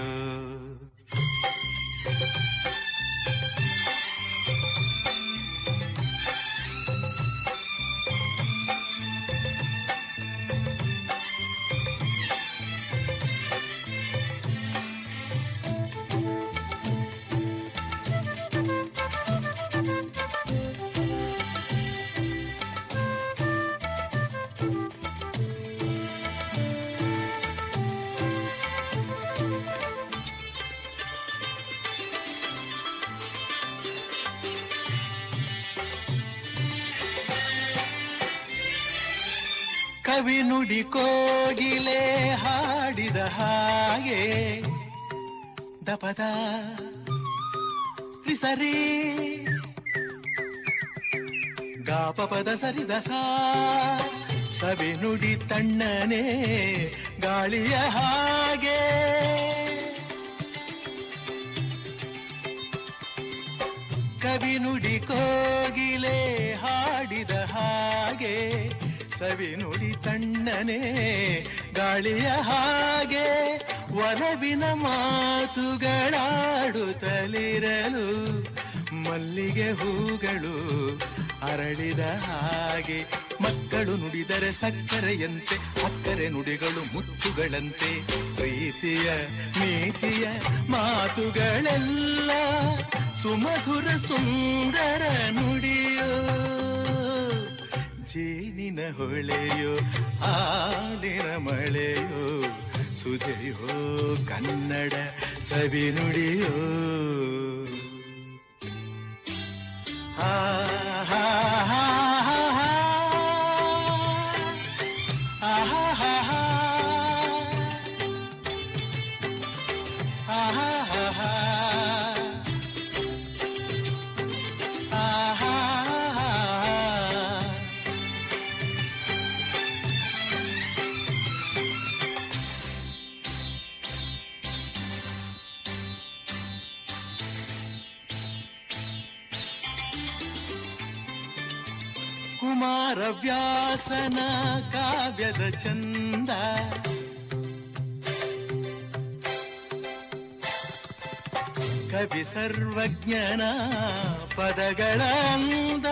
Speaker 19: ಕವಿ ನುಡಿ ಕೋಗಿಲೆ ಹಾಡಿದ ಹಾಗೆ ದಪದ ಸರಿ ಗಾಪಪದ ಸರಿದ ಸಾ ಸವಿ ನುಡಿ ತಣ್ಣನೆ ಗಾಳಿಯ ಹಾಗೆ ಕವಿ ನುಡಿ ಕೋಗಿಲೆ ಹಾಡಿದ ಹಾಗೆ ಸವಿ ನುಡಿ ತಣ್ಣನೆ ಗಾಳಿಯ ಹಾಗೆ ಒಲವಿನ ಮಾತುಗಳಾಡುತ್ತಲಿರಲು ಮಲ್ಲಿಗೆ ಹೂಗಳು ಅರಳಿದ ಹಾಗೆ ಮಕ್ಕಳು ನುಡಿದರೆ ಸಕ್ಕರೆಯಂತೆ ಅಕ್ಕರೆ ನುಡಿಗಳು ಮುತ್ತುಗಳಂತೆ ಪ್ರೀತಿಯ ನೀತಿಯ ಮಾತುಗಳೆಲ್ಲ ಸುಮಧುರ ಸುಂದರ ನುಡಿಯೋ ಜೇನಿನ ಹೊಳೆಯೋ ಹಾಲಿನ ಮಳೆಯೋ ಸುಧೆಯೋ ಕನ್ನಡ ಸವಿ ನುಡಿಯೋ ಹಾ ಹಾ ಹಾ ಹಾ ಹಾ. ಆಹಾ ಹಾ ಹಾ. ಆಹಾ ಹಾ ಹಾ. ಆಹಾ ಹಾ ಹಾ. ಕುಮಾರ ವ್ಯಾಸನ ಕಾವ್ಯದ ಚಂದ ಕವಿ ಸರ್ವಜ್ಞನ ಪದಗಳ ಅಂದ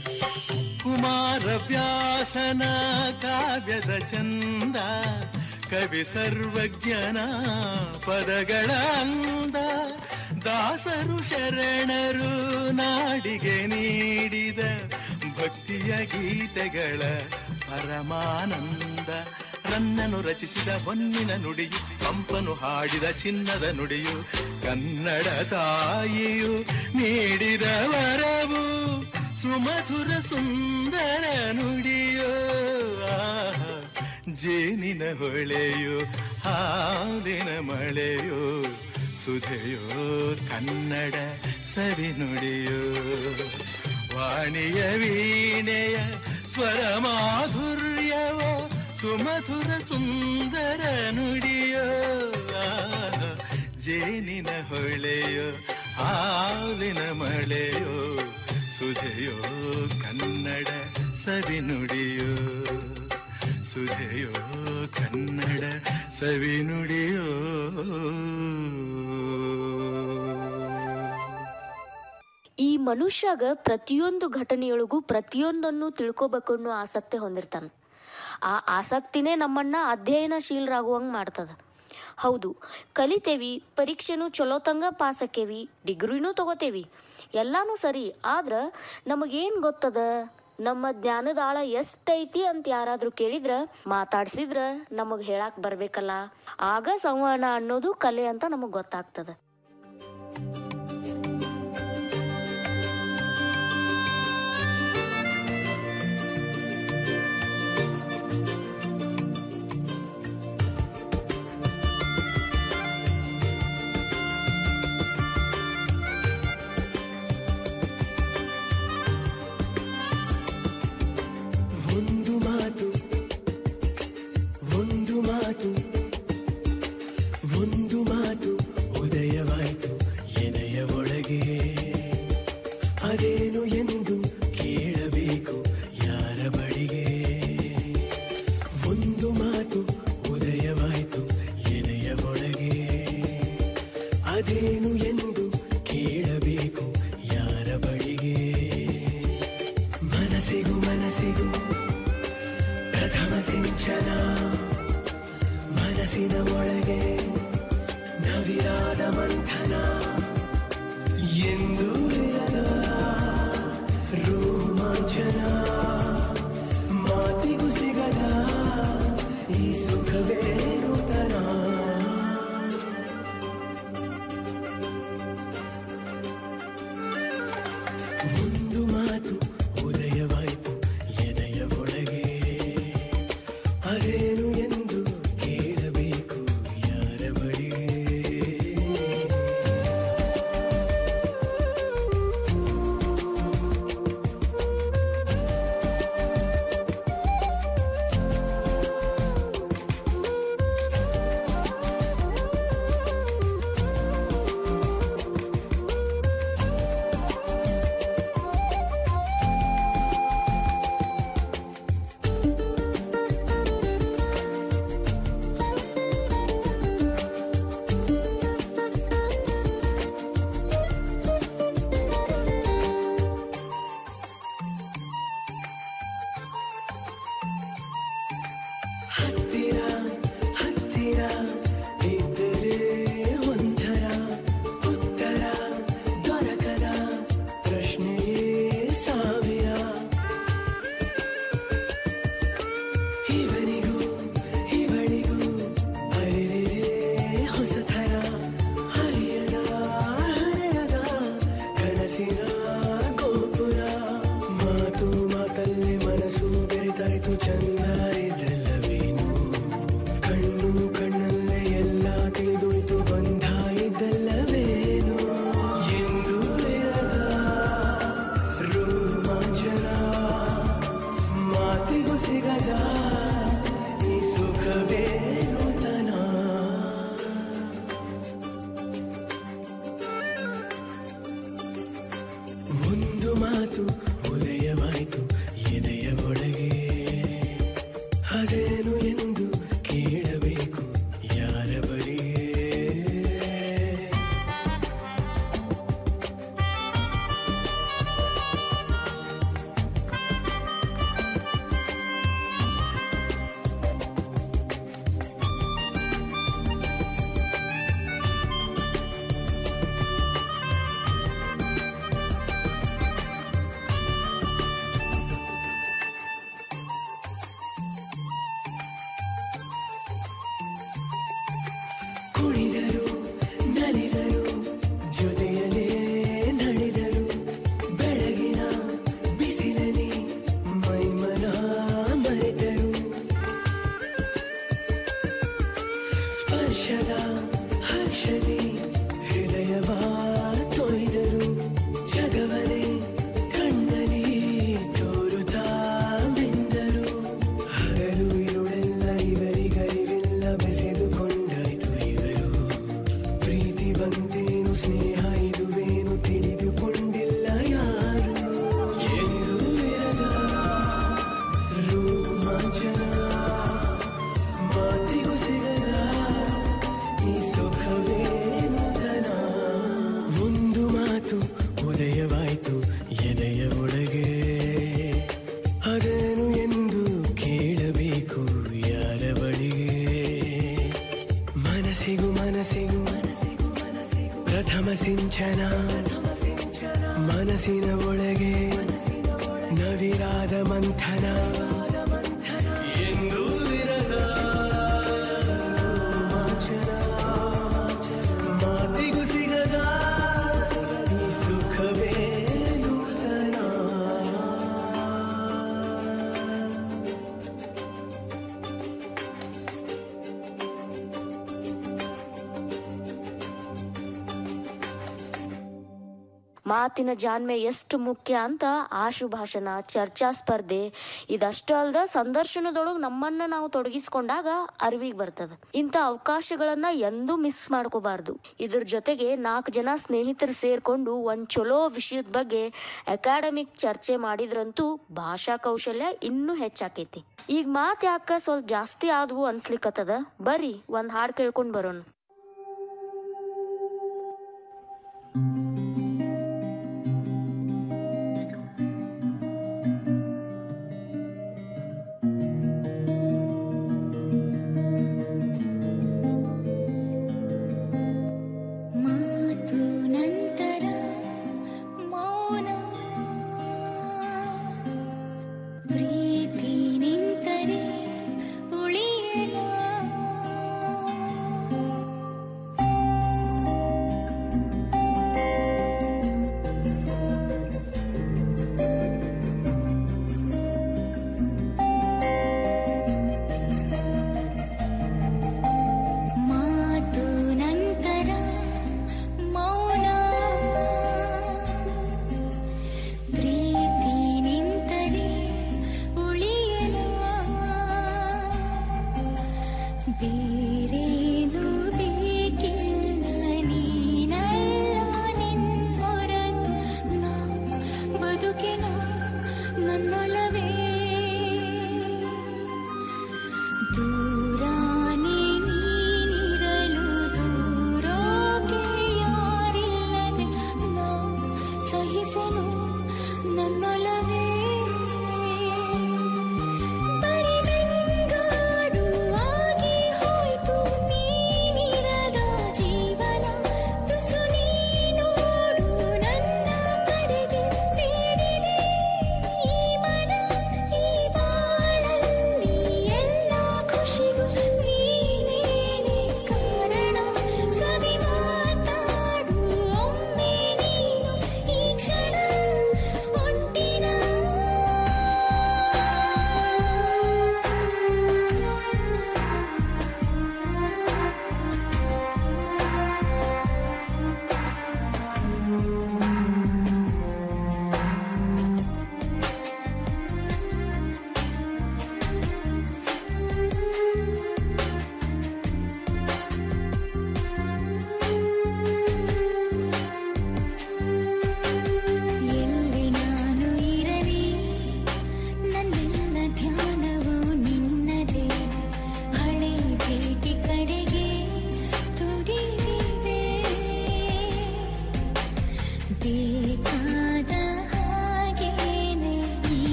Speaker 19: ಕುಮಾರ ವ್ಯಾಸನ ಕಾವ್ಯದ ಚಂದ ಕವಿ ಸರ್ವಜ್ಞನ ಪದಗಳ ಅಂದ ದಾಸರು ಶರಣರು ನಾಡಿಗೆ ನೀಡಿದ ಭಕ್ತಿಯ ಗೀತೆಗಳ ಪರಮಾನಂದ ರನ್ನನು ರಚಿಸಿದ ಹೊನ್ನಿನ ನುಡಿಯು ಪಂಪನು ಹಾಡಿದ ಚಿನ್ನದ ನುಡಿಯು ಕನ್ನಡ ತಾಯಿಯು ನೀಡಿದ ವರವು ಸುಮಧುರ ಸುಂದರ ನುಡಿಯೋ ಆಹಾ. ಜೇನಿನ ಹೊಳೆಯೋ ಹಾಲಿನ ಮಳೆಯೋ ಸುಧೆಯೋ ಕನ್ನಡ ಸವಿ ನುಡಿಯೋ ವಾಣಿಯ ವೀಣೆಯ ಸ್ವರ ಮಾಧುರ್ಯವೋ ಸುಮಧುರ ಸುಂದರ ನುಡಿಯೋ ಆಹಾ. ಜೇನಿನ ಹೊಳೆಯೋ ಹಾಲಿನ ಮಳೆಯೋ ಸುಧೆಯೋ ಕನ್ನಡ ಸವಿ ನುಡಿಯೋ ಸುಧೆಯೋ ಕನ್ನಡ ಸವಿ ನುಡಿಯೋ
Speaker 15: ಈ ಮನುಷ್ಯಗ ಪ್ರತಿಯೊಂದು ಘಟನೆಯೊಳಗೂ ಪ್ರತಿಯೊಂದನ್ನು ತಿಳ್ಕೊಬೇಕು ಅನ್ನೋ ಆಸಕ್ತಿ ಹೊಂದಿರ್ತಾನೆ ಆ ಆಸಕ್ತಿನೇ ನಮ್ಮನ್ನ ಅಧ್ಯಯನಶೀಲರಾಗುವಂಗೆ ಮಾಡ್ತದ ಹೌದು ಕಲಿತೇವಿ ಪರೀಕ್ಷೆನೂ ಚಲೋತಂಗ ಪಾಸ್ ಆಕೇವಿ ಡಿಗ್ರಿನೂ ತಗೋತೇವಿ ಎಲ್ಲಾನು ಸರಿ ಆದ್ರ ನಮಗೇನ್ ಗೊತ್ತದ ನಮ್ಮ ಜ್ಞಾನದ ಆಳ ಎಷ್ಟೈತಿ ಅಂತ ಯಾರಾದ್ರೂ ಕೇಳಿದ್ರ ಮಾತಾಡ್ಸಿದ್ರ ನಮಗ್ ಹೇಳಾಕ್ ಬರ್ಬೇಕಲ್ಲ ಆಗ ಸಂವಹನ ಅನ್ನೋದು ಕಲೆ ಅಂತ ನಮಗ್ ಗೊತ್ತಾಗ್ತದ
Speaker 16: ಒಂದು ಮಾತು ಒಂದು ಮಾತು ಒಂದು ಮಾತು ಉದಯವಾಯಿತು ಎದೆಯ ಒಳಗೆ ಅದೇನು ಎಂದು ಕೇಳಬೇಕು ಯಾರ ಬಳಿಗೆ ಒಂದು ಮಾತು ಉದಯವಾಯಿತು ಎದೆಯ ಒಳಗೆ ಅದೇನು ಎಂದು ಕೇಳಬೇಕು ಯಾರ ಬಳಿಗೆ ಮನಸ್ಸಿಗೂ ಮನಸ್ಸಿಗೂ ಪ್ರಥಮ ಸಿಂಚನ ಮನಸ್ಸಿನ ಒಳಗೆ ನವಿರಾದ ಮಂಥನ ಎಂದು ಇರದ ರೋಮಾಂಚನ ಮಾತಿಗೂ ಸಿಗದ ಈ ಸುಖವೇ ನೂತನ ಒಂದು ಮಾತು ಉದಯವಾಯಿತು ಎದೆಯ ಒಳಗೆ ಅದೇನು ಎಂದು ಕೇಳಬೇಕು ಯಾರ ಬಳಿಗೆ ಹತ್ತಿರ ಹತ್ತಿರ ಇದ್ದರೆ ಒಂಥರ ಉತ್ತರ ದೊರಕದ ಪ್ರಶ್ನೆಯೇ ಸಾವಿರ ಇವನಿಗೂ ಇವಳಿಗೂ ಅರಿರೇ ಹೊಸಥರ ಹರಿಯದ ಹರೆಯದ ಕನಸಿನ ಗೋಪುರ ಮಾತು ಮಾತಲ್ಲಿ ಮನಸ್ಸು ಬೆರೆತಾಯ್ತು ಚಂದ ಇದೆಲ್ಲವೇನು ಕಣ್ಣು ಕಣ್ಣಲ್ಲೇ ಎಲ್ಲ ತಿಳಿದೋಯ್ತು ಬಂಧ ಇದೆಲ್ಲವೇನು ಎಂದು ಇರದ ರೋಮಾಂಚನ ಮಾತಿಗೂ ಸಿಗದ ಈ ಸುಖವೇ ನೂತನ ಒಂದು ಮಾತು ಉದಯವಾಯಿತು ಎದೆಯ ಒಳಗೆ ಅದೇನು ಎಂದು ಕೇಳಬೇಕು ಯಾರ ಬಳಿಗೆ ಸಿಂಚನ ಮನಸ್ಸಿನ ಒಳಗೆ ನವಿರಾದ ಮಂಥನ ಎಂದೂ ಇರದ ರೋಮಾಂಚನ. ಮಾತಿಗೂ ಸಿಗದ ಈ ಸುಖವೇ ನೂತನ
Speaker 15: ಮಾತಿನ ಜಾಣ್ಮೆ ಎಷ್ಟು ಮುಖ್ಯ ಅಂತ ಆಶು ಭಾಷಣ ಚರ್ಚಾ ಸ್ಪರ್ಧೆ ಇದಷ್ಟು ಅಲ್ದ ಸಂದರ್ಶನದೊಳಗೆ ನಮ್ಮನ್ನ ನಾವು ತೊಡಗಿಸ್ಕೊಂಡಾಗ ಅರಿವಿಗೆ ಬರ್ತದ ಇಂಥ ಅವಕಾಶಗಳನ್ನ ಎಂದೂ ಮಿಸ್ ಮಾಡ್ಕೋಬಾರ್ದು ಇದ್ರ ಜೊತೆಗೆ ನಾಲ್ಕು ಜನ ಸ್ನೇಹಿತರು ಸೇರ್ಕೊಂಡು ಒಂದ್ ಚಲೋ ವಿಷಯದ ಬಗ್ಗೆ ಅಕಾಡೆಮಿಕ್ ಚರ್ಚೆ ಮಾಡಿದ್ರಂತೂ ಭಾಷಾ ಕೌಶಲ್ಯ ಇನ್ನೂ ಹೆಚ್ಚಾಕೈತಿ ಈಗ ಮಾತ್ ಯಾಕ ಸ್ವಲ್ಪ ಜಾಸ್ತಿ ಆದ್ವು ಅನ್ಸ್ಲಿಕ್ಕತ್ತದ ಬರ್ರಿ ಒಂದ್ ಹಾಡ್ ಕೇಳ್ಕೊಂಡ್ ಬರೋಣ
Speaker 20: ಮಾತು ನಂತರ ಮೌನ ಪ್ರೀತಿ ನಿಂತರೆ ಉಳಿಯಲ ಮಾತು ನಂತರ ಮೌನ ಪ್ರೀತಿ ನಿಂತರೆ ಉಳಿಯಲ ಬೇರೇನು ಬೇಕಿಲ್ಲ ನೀನಲ್ಲ ನಿನ್ನೊರತು ನಾ ಬದುಕಿನ ನನ್ನೊಲವೇ ದೂರಾನೆ ನೀನಿರಲು ದೂರೋಕೆ ಯಾರಿಲ್ಲದೆ ನಾ ಸಹಿಸಲು ನನ್ನೊಲವೇ ಬರಿಗಂಗಾಡು ಆಗಿ ಹೋಯ್ತು ನೀನಿರದ ಜೀವನ ತುಸು ನೀನೋಡು ನನ್ನ ಕಡೆಗೆ ಬೇಡಿದೆ ಈ ಮನ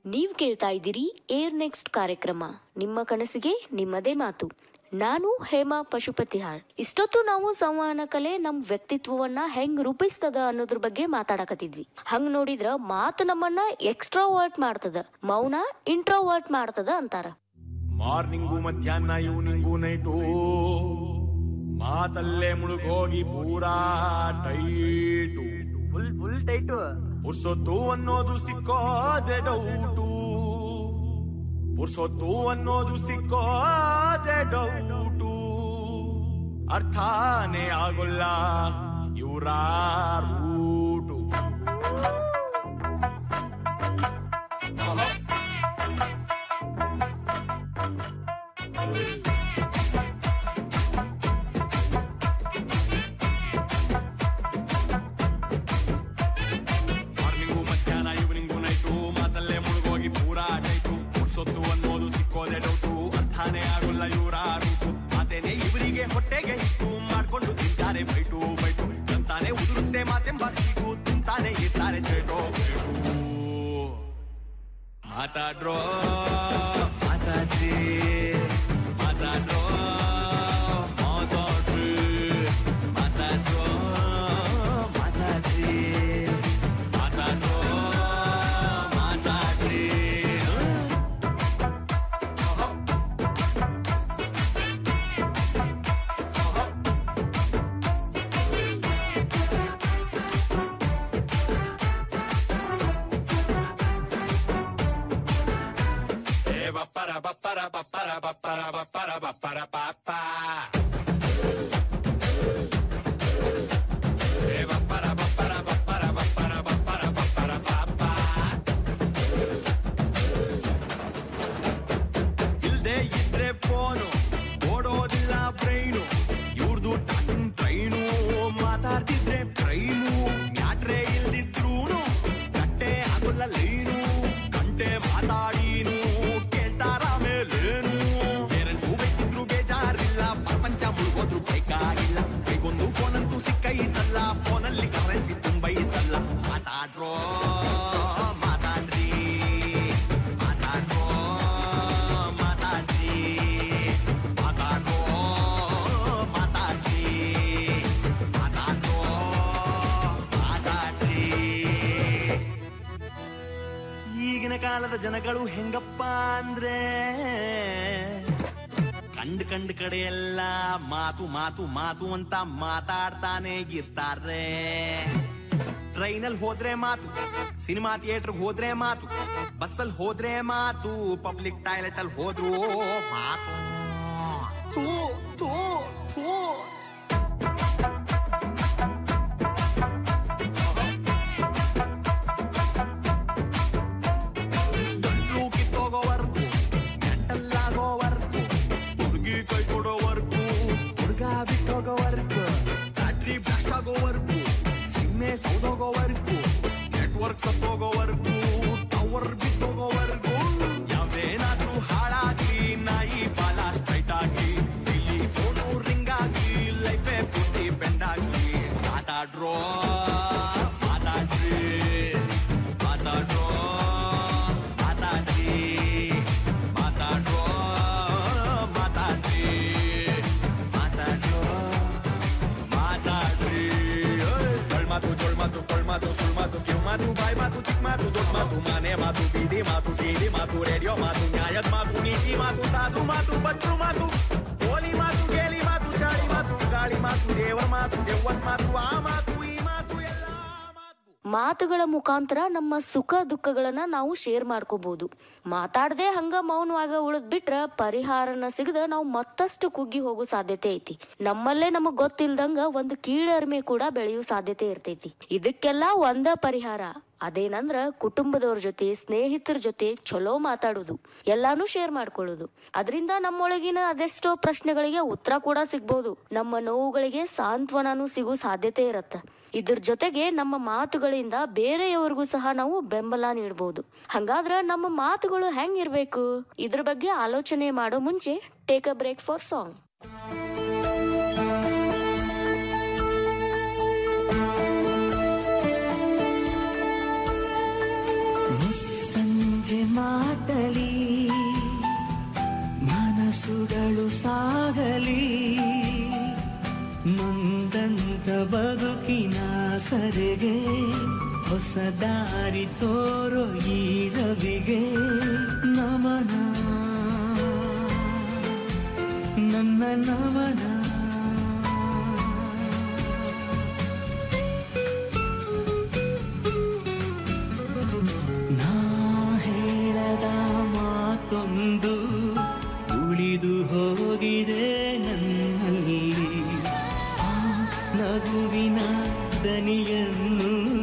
Speaker 15: ನೀವ್ ಕೇಳ್ತಾ ಇದ್ದೀರಿ ಏರ್ ನೆಕ್ಸ್ಟ್ ಕಾರ್ಯಕ್ರಮ ನಿಮ್ಮ ಕನಸಿಗೆ ನಿಮ್ಮದೇ ಮಾತು ನಾನು ಹೇಮಾ ಪಶುಪತಿಹಾಳ್ ಇಷ್ಟೊತ್ತು ನಾವು ಸಂವಹನ ಕಲೆ ನಮ್ ವ್ಯಕ್ತಿತ್ವವನ್ನ ಹೆಂಗ್ ರೂಪಿಸ್ತದ ಅನ್ನೋದ್ರ ಬಗ್ಗೆ ಮಾತಾಡಕತ್ತಿದ್ವಿ ಹಂಗ್ ನೋಡಿದ್ರ ಮಾತು ನಮ್ಮನ್ನ ಎಕ್ಸ್ಟ್ರೋವರ್ಟ್ ಮಾಡ್ತದ ಮೌನ ಇಂಟ್ರೋವರ್ಟ್ ಮಾಡ್ತದ ಅಂತಾರ
Speaker 21: ಮಾರ್ನಿಂಗು ಮಧ್ಯಾಹ್ನ ಈವ್ನಿಂಗು ನೈಟು ಮಾತಲ್ಲೇ ಮುಳುಗೋಗಿ ಪೂರಾ ಟೈಟು ಫುಲ್ ಫುಲ್ ಟೈಟು ಪುರ್ಸೊತ್ತು ಅನ್ನೋದು ಸಿಕ್ಕೋದೆ ಡೌಟು ಪುರ್ಸೊತ್ತು ಅನ್ನೋದು ಸಿಕ್ಕೋದೆ ಡೌಟು ಅರ್ಥಾನೇ ಆಗೋಲ್ಲ ಇವರ ರೂಟು ಮಾರ್ನಿಂಗು ಮಧ್ಯಾಹ್ನ ಈವ್ನಿಂಗು ನೈಟು ಮಾತಲ್ಲೇ ಮುಳುಗೋಗಿ ಪೂರಾ ಟೈಟು ಪುರ್ಸೊತ್ತು ಅನ್ನೋದು ಸಿಕ್ಕೋದೆ ಡೌಟು ಅರ್ಥಾನೇ ಆಗೋಲ್ಲ ಇವರ ರೂಟು ಮಾತೇನೆ ಇವರಿಗೆ ಹೊಟ್ಟೆಗೆ ಹಿಟ್ಟು ಮಾಡ್ಕೊಂಡು ತಿಂತಾರೆ ಬೈಟು ಬೈಟು ತಂತಾನೆ ಉದುರುತ್ತೆ ಮಾತೆಂಬ ಸಿಗು ತಿಂತಾನೆ ಇರ್ತಾರೆ ಚೇಟೋ ಬೇಟು ಮಾತಾಡ್ರೋ ಮಾತಾಡ್ರಿ ಮಾತಾಡ್ರೋ ಮಾತಾಡ್ರಿ ಮಾತಾಡ್ರೋ ಮಾತಾಡ್ರಿ ಮಾತಾಡ್ರೋ ಮಾತಾಡ್ರಿ Eh, bappara, bappara, bappara, bappara, bappara, bappara, pappa. Eh, bappara, bappara, bappara, bappara, bappara, bappara, pappa. ಇಲ್ದೆ ಇದ್ರೆ ಫೋನು ಓಡೋದಿಲ್ಲ ಬ್ರೈನು ಇವ್ರದು ಟಾಕಿಂಗ್ ಟ್ರೈನು ಮಾತಾಡ್ತಿದ್ರೆ ಪ್ರೈಮು ಮ್ಯಾಟ್ರೆ ಇಲ್ದಿದ್ರೂನು ಕಟ್ಟೆ ಆಗೋಲ್ಲ ಲೈನು ಗಂಟೆ ಮಾತಾಡೀನು ಕೇಳ್ತಾರ ಮೇಲೇನು ಪೇರೆಂಟ್ಸು ಬೇಕಿದ್ರು ಬೇಜಾರಿಲ್ಲ ಪ್ರಪಂಚ ಮುಳುಗೋದ್ರು ಬೇಕಾಗಿಲ್ಲ ಕೈಗೊಂದು ಫೋನ್ ಅಂತೂ ಸಿಕ್ಕೈತಲ್ಲ ಫೋನಲ್ಲಿ ಕರೆನ್ಸಿ ತುಂಬ ಇತ್ತಲ್ಲ ಮಾತಾಡ್ರೋ ಮಾತಾಡ್ರಿ ಮಾತಾಡ್ರೋ ಮಾತಾಡ್ರಿ ಮಾತಾಡ್ರೋ ಮಾತಾಡ್ರಿ ಮಾತಾಡ್ರೋ ಮಾತಾಡ್ರಿ ಈಗಿನ ಕಾಲದ ಜನಗಳು ಹೆಂಗಪ್ಪ ಅಂದ್ರೆ ಕಂಡ್ ಕಂಡ್ ಕಡೆ ಎಲ್ಲ ಮಾತು ಮಾತು ಮಾತು ಅಂತ ಮಾತಾಡ್ತಾನೆ ಇರ್ತಾರೆ ಟ್ರೈನಲ್ಲಿ ಹೋದ್ರೆ ಮಾತು ಸಿನಿಮಾ ಥಿಯೇಟರ್ ಹೋದ್ರೆ ಮಾತು ಬಸ್ಸಲ್ಲಿ ಹೋದ್ರೆ ಮಾತು ಪಬ್ಲಿಕ್ ಟಾಯ್ಲೆಟ್ ಅಲ್ಲಿ ಹೋದ್ರು ಮಾತು ಥೂ ಥೂ ಥೂ ಗಂಟ್ಲು ಕಿತ್ತೋಗೋವರ್ಗು ಗಂಟಲ್ಲಾಗೋವರ್ಗು ಹುಡುಗಿ ಕೈ ಕೊಡೋವರ್ಗು ಹುಡುಗ ಬಿಟ್ಟೋಗೋವರ್ಗು ಬ್ಯಾಟ್ರಿ ಬ್ಲಾಸ್ಟ್ ಆಗೋವರ್ಗು ಸಿಮ್ಮೆ ಸೌದೋಗೋವರ್ಗು ನೆಟ್ವರ್ಕ್ ಸತ್ತೋಗೋವರ್ಗು ಟವರ್ ಬಿಟ್ಟೋಗೋವರ್ಗು ಯಾವ್ದೇನಾದ್ರೂ ಹಾಳಾಗಿ ನಾಯಿ ಬಾಲ ಸ್ಟ್ರೈಟ್ ಆಗಿ ಇಲ್ಲಿ ಫೋನು ರಿಂಗ್ ಆಗಿ ಲೈಫೇ ಪೂರ್ತಿ ಬೆಂಡ್ ಆಗಿ ಮಾತಾಡ್ರೋ ಮಾತಾಡ್ರಿ ಮಾತಾಡ್ರೋ ಮಾತಾಡ್ರಿ ಮಾತಾಡ್ರೋ ಮಾತಾಡ್ರಿ ಮಾತಾಡ್ರೋ ಮಾತಾಡ್ರಿ ಕಳ್ ಮಾತು ಜೊಳ್ ಮಾತು ಕೊಳ್ ಮಾತು ಸುಳ್ ಮಾತು ಕಿವ್ ಮಾತು ಬಾಯ್ ಮಾತು ಚಿಕ್ಕ ಮಾತು ದೊಡ್ಡ ಮಾತು ಮನೆ ಮಾತು ಬೀದಿ ಮಾತು ಟಿವಿ ಮಾತು ರೇಡಿಯೋ ಮಾತು ನ್ಯಾಯದ ಮಾತು ನೀತಿ ಮಾತು ಸಾಧು ಮಾತು ಬತ್ರು ಮಾತು ಕೋಲಿ ಮಾತು ಗೇಲಿ ಮಾತು ಚಾಳಿ ಮಾತು ಗಾಳಿ ಮಾತು ದೇವರ ಮಾತು ದೆವ್ವನ್ ಮಾತು ಆ ಮಾತು ಈ ಮಾತು ಎಲ್ಲ
Speaker 15: ಮಾತುಗಳ ಮುಖಾಂತರ ನಮ್ಮ ಸುಖ ದುಃಖಗಳನ್ನ ನಾವು ಶೇರ್ ಮಾಡ್ಕೋಬಹುದು ಮಾತಾಡದೆ ಹಂಗ ಮೌನವಾಗ ಉಳಿದ್ ಬಿಟ್ರ ಪರಿಹಾರನ ಸಿಗದ ನಾವು ಮತ್ತಷ್ಟು ಕುಗ್ಗಿ ಹೋಗೋ ಸಾಧ್ಯತೆ ಐತಿ ನಮ್ಮಲ್ಲೇ ನಮಗ್ ಗೊತ್ತಿಲ್ದಂಗ ಒಂದು ಕೀಳರಿಮೆ ಕೂಡ ಬೆಳೆಯೋ ಸಾಧ್ಯತೆ ಇರ್ತೈತಿ ಇದಕ್ಕೆಲ್ಲ ಒಂದ ಪರಿಹಾರ ಅದೇನಂದ್ರ ಕುಟುಂಬದವ್ರ ಜೊತೆ ಸ್ನೇಹಿತರ ಜೊತೆ ಚಲೋ ಮಾತಾಡೋದು ಎಲ್ಲಾನು ಶೇರ್ ಮಾಡ್ಕೊಳ್ಳೋದು ಅದರಿಂದ ನಮ್ಮೊಳಗಿನ ಅದೆಷ್ಟೋ ಪ್ರಶ್ನೆಗಳಿಗೆ ಉತ್ತರ ಕೂಡ ಸಿಗ್ಬೋದು ನಮ್ಮ ನೋವುಗಳಿಗೆ ಸಾಂತ್ವನನೂ ಸಿಗೋ ಸಾಧ್ಯತೆ ಇರತ್ತ ಇದ್ರ ಜೊತೆಗೆ ನಮ್ಮ ಮಾತುಗಳಿಂದ ಬೇರೆಯವರಿಗೂ ಸಹ ನಾವು ಬೆಂಬಲ ನೀಡಬಹುದು ಹಂಗಾದ್ರ ನಮ್ಮ ಮಾತುಗಳು ಹೆಂಗಿರ್ಬೇಕು ಇದ್ರ ಬಗ್ಗೆ ಆಲೋಚನೆ ಮಾಡೋ ಮುಂಚೆ take a break for song
Speaker 16: ಮುಸ್ಸಂಜೆ ಮಾತಲಿ ಮನಸ್ಸುಗಳು ಸಾಗಲಿ ನೊಂದಂತ ಬದುಕಿನ ಸರಿಗೆ ಹೊಸ ದಾರಿ ತೋರೋ ಈ ರವಿಗೆ ನಮನ ನನ್ನ ನಮನ ನಾ ಹೇಳದ ಮಾತೊಂದು ಉಳಿದು ಹೋಗಿದೆ ನನ್ನಲ್ಲಿ ಆ ನಗುವಿನ ದನಿಯನ್ನು